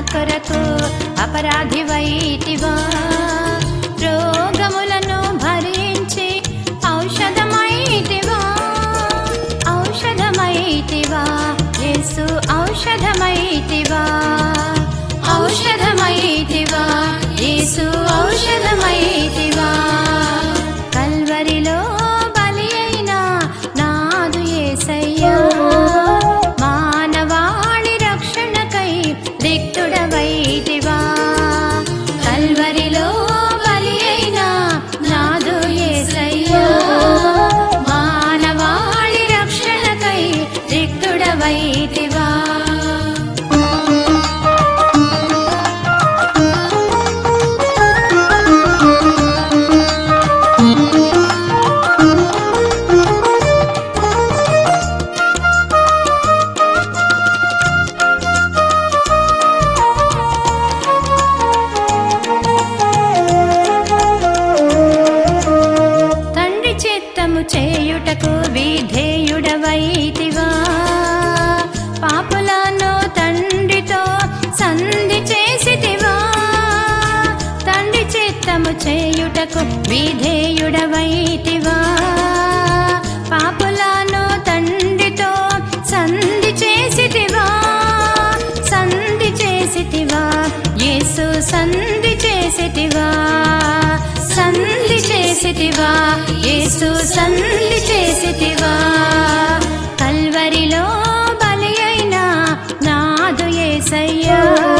కొరకు అపరాధి వైతివా రోగములను భరించి ఔషధమైతివా ఔషధమైతివా యేసు ఔషధమైతివా ఔషధమైతివా యేసు ఔషధమైతివా కల్వరిలో బలి అయిన నాదు యేసయ్యా మానవాళి రక్షణకై రిక్తుడవైతివా కల్వరిలో బలి అయిన నాదు యేసయ్యా మానవాళి రక్షణకై రిక్తుడవైతివా తండ్రి చిత్తము చేయుటకు విధేయుడవైతివా పాపులను తండ్రితో సంధి చేసితివా తండ్రి చిత్తము చేయుటకు విధేయుడవైతివా పాపులను తండ్రితో సంధి చేసితివా సంధి చేసితివా యేసు సంధి చేసితివా సంధి చేసితివా యేసు సంధి చేసితివా కల్వరిలో బలి అయిన నాదు యేసయ్యా